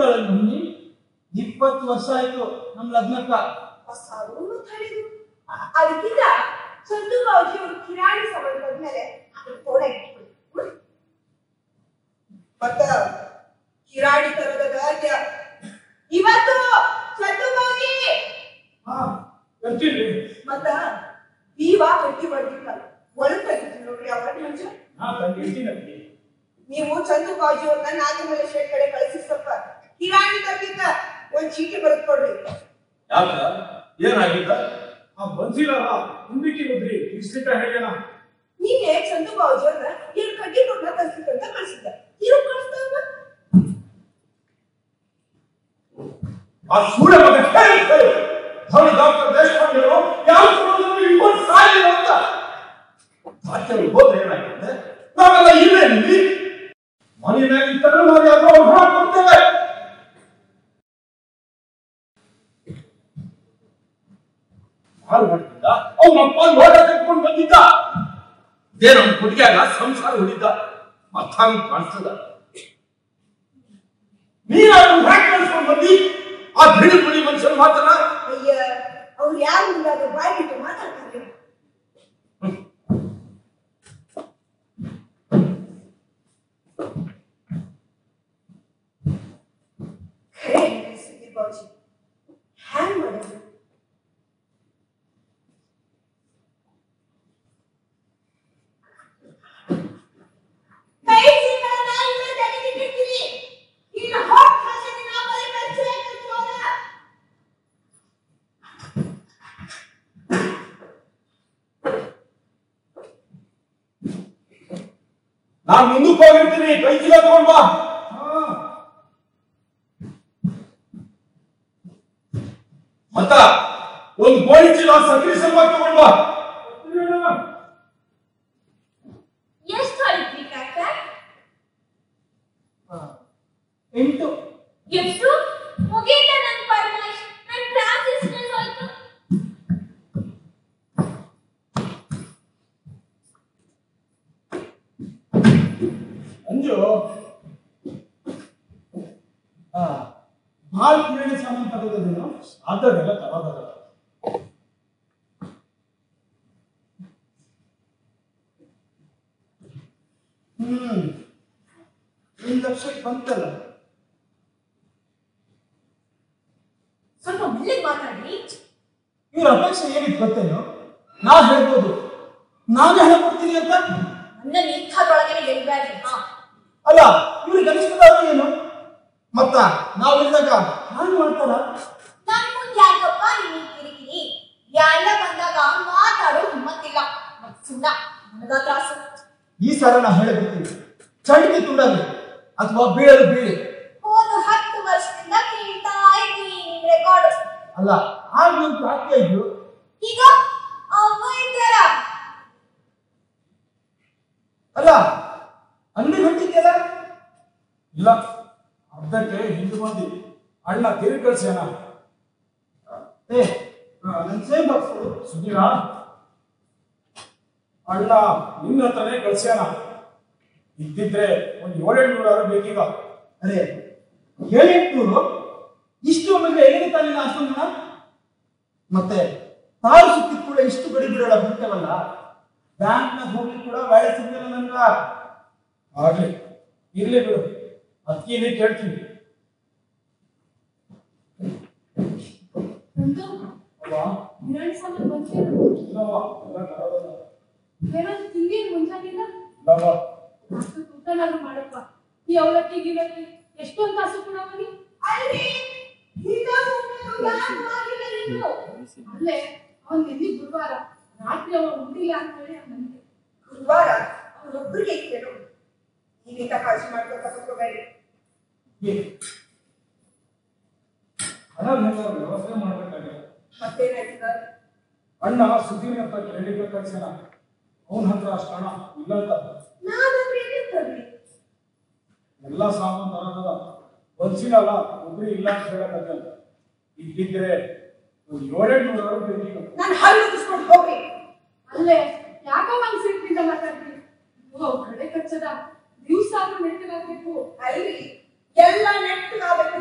ಬಂದಾಳ ನಮ್ಮಿ ಇಪ್ಪತ್ತು ವರ್ಷ ಆಯ್ತು ನಮ್ ಲಗ್ನಕ್ಕ ಸಾಧು ತಡೆದು ಅದಕ್ಕಿಂತ ಚಂದು ಬಾವುಜಿ ಅವರು ಕಿರಾಣಿ ಸಭೆ ಬಂದ್ಮೇಲೆ ಅದ್ರ ಫೋನ್ ಇಟ್ಬಿಡಿ ಮತ್ತ ಕಿರಾಣಿ ತರದ ಗಾದ್ಯ ಇವತ್ತು ಚಂದು ಬಾವುಜಿ ಹಾ ಬರ್ತೀನಿ ಮತ್ತ ನೀವಾ ಕಟ್ಟಿ ಬರ್ತಿಲ್ಲ ಒಳಗ್ ತೆಗಿತೀನಿ ನೋಡ್ರಿ ಅವರ ಮಂಜು ನಾ ತಂದಿರ್ತೀನಿ ನೀವು ಚಂದು ಬಾಜು ಅವ್ರನ್ನ ನಾಗಮಲೆ ಶೇಟ್ ಕಡೆ ಕಳಿಸಿ ಸ್ವಲ್ಪ ಕಿರಾಣಿ ತರ್ಲಿಕ್ಕ ಒಂದ್ ಚೀಟಿ ಬರೆದು ಕೊಡ್ರಿ ಯಾಕ ಏನಾಗಿದ್ದ ಆ ಬನ್ಸಿಲಲ್ಲ ಮುಂದಕ್ಕೆ ಹೋದ್ರಿ ಇಷ್ಟಿಕ ಹೇಳ್ಯಾನ ನೀನೆ ಚಂದು ಬಾಜು ಅವ್ರನ್ನ ಎರಡು ಕಡ್ಡಿ ಕೊಟ್ಟ ಕಳ್ಸಿಕ್ಕಂತ ಕಳ್ಸಿದ್ದ ಇರೋ ಕಳಿಸ್ತಾವ ಆ ಸೂರ್ಯ ಮಗ ಹೇಳಿ ಹೇಳಿ ಅವನು ಡಾಕ್ಟರ್ ದೇಶಪಾಂಡೆ ಅವರು ಯಾವ ಸಮಯದಲ್ಲಿ ಇಬ್ಬರು ಸಾಯಿಲ್ಲ ಅಂತ ಸಾಕ್ಯರು ಹೋದ್ರೆ ಏನಾಗಿದೆ ನಾವೆಲ್ಲ ಇಲ್ಲೇ ನಿಲ್ಲಿ ಮನೆ ಮೇಲೆ ಇತ್ತಂದ್ರೆ ನಾವು ಯಾವ್ದೋ ಅವ್ರು ಹಣ ಕೊಡ್ತೇವೆ ಹಾಳು ಮಾಡ್ತಿದ್ದ ಅವ್ನ ಅಪ್ಪ ಲೋಟ ಕಟ್ಕೊಂಡು ಬಂದಿದ್ದ ದೇನ ಹುಡುಗಿಯಾಗ ಸಂಸಾರ ಹೊಡಿದ್ದ ಅರ್ಥ ಕಾಣಿಸ್ತದ ನೀನು ಹ್ಯಾಕ್ ಕಳ್ಸ್ಕೊಂಡ್ ಬಂದಿ ಆ ಬಿಳಿ ಬಿಳಿ ಮನುಷ್ಯನ ಮಾತನ್ನ ಅಯ್ಯ ಅವ್ರು ಯಾರು ಇಲ್ಲಾದ್ರೆ ಬಾಯಿ ಬಿಟ್ಟು ಮಾತಾಡ್ತಾರೆ ಖರೆ ಹೇಳ್ರಿ ಸುಧೀರ್ ಬಾಬುಜಿ ಹ್ಯಾಂಗ್ ಮಾಡೋದು ಕೈ ಸಿಕ್ಕಲ್ಲ ನಾಯಿ ಮೇಲೆ ತಲೆ ತಿಕ್ಕಿರ್ತೀರಿ. ಇನ್ನು ಹೊಟ್ಟ್ ಹಸಿದು ನಾ ಬರೀ ಕಚ್ಚೆ ಕಚ್ಚೋದ. ನಾನ್ ಮುಂದಕ್ಕೆ ಹೋಗಿರ್ತೀನಿ ಕೈ ಚೀಲ ತಗೊಂಡ್ ಬಾ ಮತ್ತ ಒಂದ್ ಗೋಣಿ ಚೀಲ ಸಕ್ರಿ ಸ್ವಲ್ಪ ತಗೊಂಡ್ ಬಾ ಎಷ್ಟು ಹೊಡಿದ್ರಿ ಕಾಕ ಎಂಟು ಎಷ್ಟು ಮುಗೀತ ನನ್ ಪರಮೇಶ್ ನನ್ ಕ್ಲಾಸ್ ಇಷ್ಟೇ ಹೋಯ್ತು ಅಂಜು ಆ ಭಾಳ ಕಿರಾಣಿ ಸಾಮಾನು ತಗೋದೇನು ಅದೆಲ್ಲ ತಗೋದಲ್ಲ ಹ್ಮ್ ಒಂದು ಲಕ್ಷಕ್ಕೆ ಬಂತಲ್ಲ ಸ್ವಲ್ಪ ಮೆಲ್ಲಗ್ ಮಾತಾಡಿ ಇವ್ರ ಅಪೇಕ್ಷೆ ಏನಿತ್ತು ಗೊತ್ತೇನು ನಾ ಹೇಳ್ಬೋದು ನಾನೇ ಹಣ ಕೊಡ್ತೀನಿ ಅಂತ ನನ್ನ ನಿಂತದೊಳಗನೆ ಗೆಲ್ಬೇಡ್ರಿ ಹಾ ಅಲ್ಲ ಇವ್ರಿಗೆ ಅನಿಸ್ತದಾದ್ರು ಏನು ಮತ್ತ ನಾವಿದ್ದಾಗ ಹಾಗೆ ಮಾಡ್ತಾರ ನನ್ ಮುಂದ್ ಯಾಕಪ್ಪ ನೀನ್ ಕಿರಿಕಿರಿ ಎಲ್ಲ ಬಂದಾಗ ಮಾತಾಡೋ ಹಿಮ್ಮತ್ತಿಲ್ಲ ಮತ್ ಸುಣ್ಣ ನನಗ ತ್ರಾಸು ಈ ಸಲ ನಾ ಹೇಳಬಿಡ್ತೀನಿ ಚಂಡಿಗೆ ತುಂಡಾಗ್ಲಿ ಅಥವಾ ಬೀಳಲು ಬೀಳಿ ಹೋದ ಹತ್ತು ವರ್ಷದಿಂದ ಕೇಳ್ತಾ ಇದ್ದೀನಿ ನಿಮ್ ರೆಕಾರ್ಡ್ ಅಲ್ಲ ಆಗ ಒಂದು ಪ್ರಾಪ್ತಿ ಇದ್ದು ಈಗ ಅವ್ವ ಇದ್ದಾರ ಅಲ್ಲ ಅಂಗಡಿ ಹೊಂಟಿದ್ಯಲ್ಲ ಇಲ್ಲ ಅರ್ಧಕ್ಕೆ ಹಿಂದೆ ಮಂದಿ ಅಣ್ಣ ತಿರುಗಿ ಕಳ್ಸ್ಯಾನ ಏ ನನ್ನ ಸೇಮ್ ಬಾಕ್ಸ್ ಸುಧೀರ ಅಣ್ಣ ನಿನ್ನ ಹತ್ರನೇ ಕಳ್ಸ್ಯಾನ ಇದ್ದಿದ್ರೆ ಒಂದ್ ಏಳೆಂಟುನೂರು ಬೇಕೀಗ ಅರೆ ಏಳೆಂಟ್ನೂರು ಇಷ್ಟು ಒಮ್ಮೆಗೆ ಏನು ತಾನಿನ ಅಷ್ಟೊಂದು ಮತ್ತೆ ತಾರು ಸುತ್ತಿದ್ ಕೂಡ ಇಷ್ಟು ಗಡಿ ಬಿಡೋಣ ಬಿಡ್ತೇವಲ್ಲ ಬ್ಯಾಂಕ್ನಾಗ ಹೋಗ್ಲಿಕ್ಕೆ ಕೂಡ ವ್ಯಾಳೆ ಸಿಗ್ಲಿಲ್ಲ ನನ್ಗ ಆಗ್ಲಿ ಇರ್ಲಿ ಬಿಡು ಅದಕ್ಕೆ ಕೇಳ್ತೀನಿ ಒಂದು ಅಲ್ವಾ ಕಿರಾಣಿ ಸಾಮಾನು ಬಂತೇನು ಇಲ್ಲವ್ವ, ಎಲ್ಲ ತರೋದಲ್ಲ. ಏನಾದ್ರು ತಿಂಗೇನು ಮುಂಜಾನಿಲ್ಲ ಇಲ್ಲವ್ವ, ಅಷ್ಟು ಊಟನಾದ್ರು ಮಾಡಪ್ಪ ಈ ಅವಲಕ್ಕಿ ಗಿಲಕ್ಕಿ ಎಷ್ಟೊಂದು ಕಾಸು ಕೊಡವನಿ ಅಲ್ರಿ ಇಂಥ ಸುಮ್ಮನೆ ಯಾರು ಆಗಿಲ್ಲ ನೀವು ಅಲ್ಲೇ ಅವನ್ ನಿನ್ನೆ ಗುರುವಾರ ರಾತ್ರಿ ಅವ ಉಂಡಿಲ್ಲ ಅಂತ ಹೇಳಿ ನನಗೆ ಗುರುವಾರ ಅವರೊಬ್ಬರಿಗೆ ಇತ್ತೇನು ನೀವಿಂತ ಕಾಳಜಿ ಮಾಡ್ಕೊತ ಕೂತ್ಕೋಬೇಡಿ ಏ, ಹಣ ಬೇಕಾದ್ರೆ ವ್ಯವಸ್ಥೆ ಮಾಡ್ಬೇಕಾಗಿದೆ ಮತ್ತೇನಾಯ್ತದ ಅಣ್ಣ ಸುಧೀರ್ ಹತ್ರ ಕೇಳಿದ್ರೆ ಕಳ್ಸ್ಯಾನ ಅವನ ಹತ್ರ ಅಷ್ಟು ಹಣ ಇಲ್ಲ ಅಂತ ನಾನಂದ್ರೆ ಏನೇನ್ ತರ್ಲಿ ಎಲ್ಲ ಸಾಮಾನು ತರೋದಲ್ಲ ಬನ್ಸಿನಲ್ಲ ಒಬ್ರು ಇಲ್ಲ ಅಂತ ಹೇಳಕ್ಕಾಗಲ್ಲ ಇದ್ದಿದ್ರೆ ಒಂದು ಏಳೆಂಟುನೂರು ಬೇಕೀಗ ನಾನು ಹಲ್ಲು ಉಗಿಸ್ಕೊಂಡು ಹೋಗ್ರಿ ಅಲ್ಲೇ ಯಾಕೋ ಮನ್ಸಿಟ್ಟಿಂದ ಮಾತಾಡ್ತೀನಿ ಓ ಕಡೆ ಕಚ್ಚದ ದಿವ್ಸ ಆದ್ರೂ ನೆಟ್ಟಿಗಾಗ್ಬೇಕು ಅಲ್ರಿ ಎಲ್ಲ ನೆಟ್ಟಗಾಗಬೇಕು